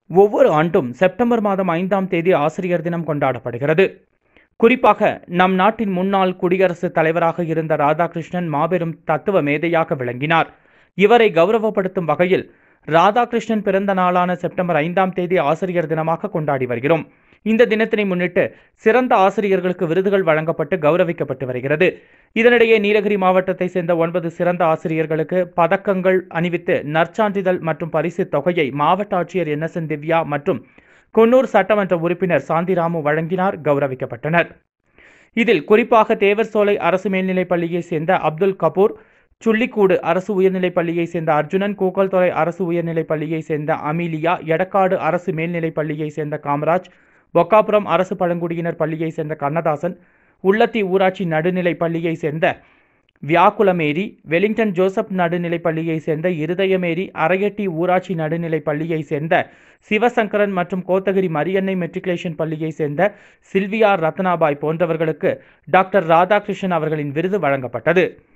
ஒவ்வொரு ஆண்டும் செப்டம்பர் மாதம் ஐந்தாம் தேதி ஆசிரியர் தினம் கொண்டாடப்படுகிறது குறிப்பாக நம் நாட்டின் முன்னாள் குடியரசுத் தலைவராக இருந்த ராதாகிருஷ்ணன் மாபெரும் தத்துவ மேதையாக விளங்கினார் இவரை கௌரவப்படுத்தும் வகையில் ராதாகிருஷ்ணன் பிறந்த நாளான செப்டம்பர் ஐந்தாம் தேதி ஆசிரியர் தினமாக கொண்டாடி வருகிறோம் இந்த தினத்தினை முன்னிட்டு சிறந்த ஆசிரியர்களுக்கு விருதுகள் வழங்கப்பட்டு கௌரவிக்கப்பட்டு வருகிறது இதனிடையே நீலகிரி மாவட்டத்தை சேர்ந்த ஒன்பது சிறந்த ஆசிரியர்களுக்கு பதக்கங்கள் அணிவித்து நற்சான்றிதழ் மற்றும் பரிசு தொகையை மாவட்ட ஆட்சியர் என் எஸ் என் திவ்யா மற்றும் குன்னூர் சட்டமன்ற உறுப்பினர் சாந்திராமு வழங்கினார் கௌரவிக்கப்பட்டனர் இதில் குறிப்பாக தேவர்சோலை அரசு மேல்நிலைப் பள்ளியை சேர்ந்த அப்துல் கபூர் சுள்ளிக்கூடு அரசு உயர்நிலைப் பள்ளியை சேர்ந்த அர்ஜுனன் கூக்கல்துறை அரசு உயர்நிலைப் பள்ளியை சேர்ந்த அமீலியா எடக்காடு அரசு மேல்நிலைப் பள்ளியை சேர்ந்த காமராஜ் பொக்காபுரம் அரசு பழங்குடியினர் பள்ளியை சேர்ந்த கண்ணதாசன் உள்ளத்தி ஊராட்சி நடுநிலைப் பள்ளியை சேர்ந்த வியாக்குளமேரி வெலிங்டன் ஜோசப் நடுநிலைப் பள்ளியை சேர்ந்த இருதயமேரி அரையட்டி ஊராட்சி நடுநிலைப் பள்ளியை சேர்ந்த சிவசங்கரன் மற்றும் கோத்தகிரி மரியன்னை மெட்ரிகுலேஷன் பள்ளியை சேர்ந்த சில்வியா ரத்னாபாய் போன்றவர்களுக்கு டாக்டர் ராதாகிருஷ்ணன் அவர்களின் விருது வழங்கப்பட்டது